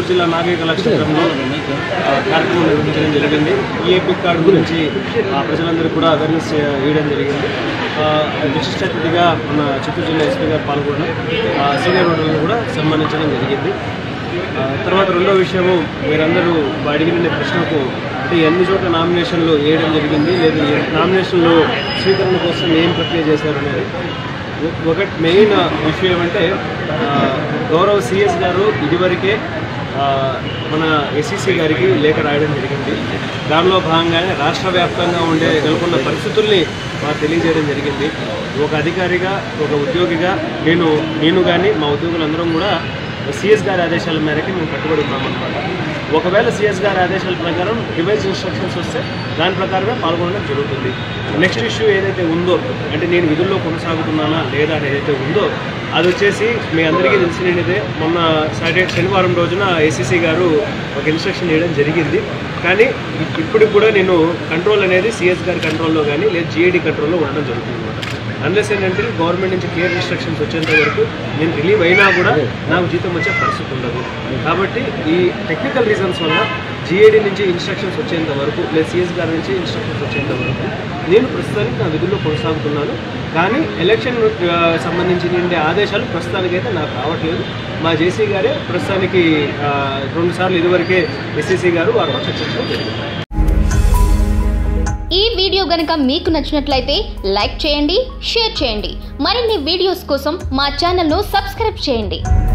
చిత్తూరు జిల్లా నాగరిక కళాక్షేత్రంలో ఆ, కార్యక్రమం నిర్వహించడం జరిగింది ఈ ఏపీ కార్డు గురించి ఆ, ప్రజలందరికీ కూడా అవేర్నెస్ ఇవ్వడం జరిగింది ఆ, విశిష్ట అతిథిగా మన చిత్తూరు జిల్లా ఎస్పీ గారు పాల్గొనడం ఆ, సీనియర్ ఓటర్లను కూడా సన్మానించడం జరిగింది ఆ, తర్వాత రెండో విషయము మీరందరూ అడిగిన ప్రశ్నకు అంటే ఎన్ని చోట్ల నామినేషన్లు వేయడం జరిగింది లేదు ఏ నామినేషన్లు స్వీకరణ కోసం ఏం ప్రక్రియ చేశారు అనేది ఒ- ఒకటి మెయిన్ విషయం అంటే ఆ, గౌరవ్ సిఎస్ గారు ఇదివరకే ఆ, మన ఎస్సీసీ గారికి లేఖ రాయడం జరిగింది దానిలో భాగంగానే రాష్ట్ర వ్యాప్తంగా ఉండే నెలకొన్న పరిస్థితుల్ని వారు తెలియజేయడం జరిగింది ఒక అధికారిగా ఒక ఉద్యోగిగా నేను నేను కానీ మా ఉద్యోగులందరం కూడా సిఎస్ గారి ఆదేశాల మేరకు మేము కట్టుబడి ఉన్నామన్నమాట ఒకవేళ సిఎస్ గారి ఆదేశాల ప్రకారం రివైజ్ ఇన్స్ట్రక్షన్స్ వస్తే దాని ప్రకారమే పాల్గొనడం జరుగుతుంది నెక్స్ట్ ఇష్యూ ఏదైతే ఉందో అంటే నేను విధుల్లో కొనసాగుతున్నానా లేదా అని ఏదైతే ఉందో అది వచ్చేసి మీ అందరికీ తెలిసినదే మొన్న సాటర్డే శనివారం రోజున ఏసీసీ గారు ఒక ఇన్స్ట్రక్షన్ చేయడం జరిగింది కానీ ఇప్పుడు కూడా నేను కంట్రోల్ అనేది సిఎస్ గారి కంట్రోల్లో కానీ లేదా జిఏడి కంట్రోల్లో ఉండడం జరుగుతుంది అనమాట అన్లెస్ ఏంటంటే గవర్నమెంట్ నుంచి క్లియర్ ఇన్స్ట్రక్షన్స్ వచ్చేంత వరకు నేను రిలీవ్ అయినా కూడా నాకు జీతం వచ్చే పరిస్థితి ఉండదు కాబట్టి ఈ టెక్నికల్ రీజన్స్ వల్ల జిఏడి నుంచి ఇన్స్ట్రక్షన్స్ వచ్చేంత వరకు లేదా సిఎస్ గారి నుంచి ఇన్స్ట్రక్షన్స్ వచ్చేంత వరకు నేను ప్రస్తుతానికి నా విధుల్లో కొనసాగుతున్నాను కానీ ఎలక్షన్ ఆ, సంబంధించి ఉండే ఆదేశాలు ప్రస్తుతానికైతే నాకు రావట్లేదు మా జేసీ గారే ప్రస్తుతానికి ఆ, రెండుసార్లు ఇదివరకే ఎస్సీసీ గారు వారితో చర్చించడం జరిగింది ఈ వీడియో గనుక మీకు నచ్చినట్లయితే లైక్ చేయండి షేర్ చేయండి మరిన్ని వీడియోస్ కోసం మా ఛానల్ను సబ్స్క్రైబ్ చేయండి